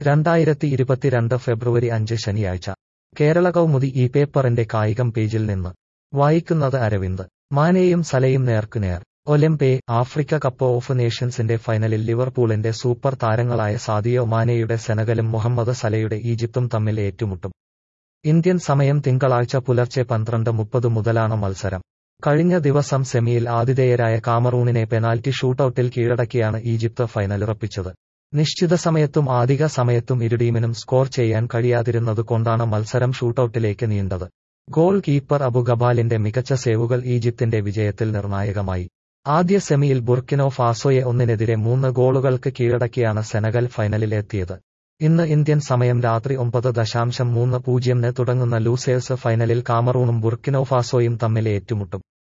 രണ്ടായിരത്തി ഇരുപത്തിരണ്ട് ഫെബ്രുവരി അഞ്ച് ശനിയാഴ്ച കേരള കൗമുദി ഈ പേപ്പറിന്റെ കായികം പേജിൽ നിന്ന് വായിക്കുന്നത് അരവിന്ദ് മാനെയും സലയും നേർക്കുനേർ ഒലിംപെ ആഫ്രിക്ക കപ്പ് ഓഫ് നേഷൻസിന്റെ ഫൈനലിൽ ലിവർപൂളിന്റെ സൂപ്പർ താരങ്ങളായ സാദിയോ മാനെയുടെ സെനഗലും മുഹമ്മദ് സലയുടെ ഈജിപ്തും തമ്മിൽ ഏറ്റുമുട്ടും ഇന്ത്യൻ സമയം തിങ്കളാഴ്ച പുലർച്ചെ പന്ത്രണ്ട് മുപ്പത് മുതലാണ് മത്സരം കഴിഞ്ഞ ദിവസം സെമിയിൽ ആതിഥേയരായ കാമറൂണിനെ പെനാൽറ്റി ഷൂട്ടൌട്ടിൽ കീഴടക്കിയാണ് ഈജിപ്ത് ഫൈനലുറപ്പിച്ചത് നിശ്ചിത സമയത്തും അധിക സമയത്തും ഇരു ടീമിനും സ്കോർ ചെയ്യാൻ കഴിയാതിരുന്നത് കൊണ്ടാണ് മത്സരം ഷൂട്ടൌട്ടിലേക്ക് നീണ്ടത് ഗോൾ കീപ്പർ അബു ഗബാലിന്റെ മികച്ച സേവുകൾ ഈജിപ്തിന്റെ വിജയത്തിൽ നിർണായകമായി ആദ്യ സെമിയിൽ ബുർക്കിനോ ഫാസോയെ ഒന്നിനെതിരെ മൂന്ന് ഗോളുകൾക്ക് കീഴടക്കിയാണ് സെനഗൽ ഫൈനലിലെത്തിയത് ഇന്ന് ഇന്ത്യൻ സമയം രാത്രി ഒമ്പത് ദശാംശം മൂന്ന് പൂജ്യംന് തുടങ്ങുന്ന ലൂസേഴ്സ് ഫൈനലിൽ കാമറൂണും ബുർക്കിനോ ഫാസോയും തമ്മിൽ ഏറ്റുമുട്ടും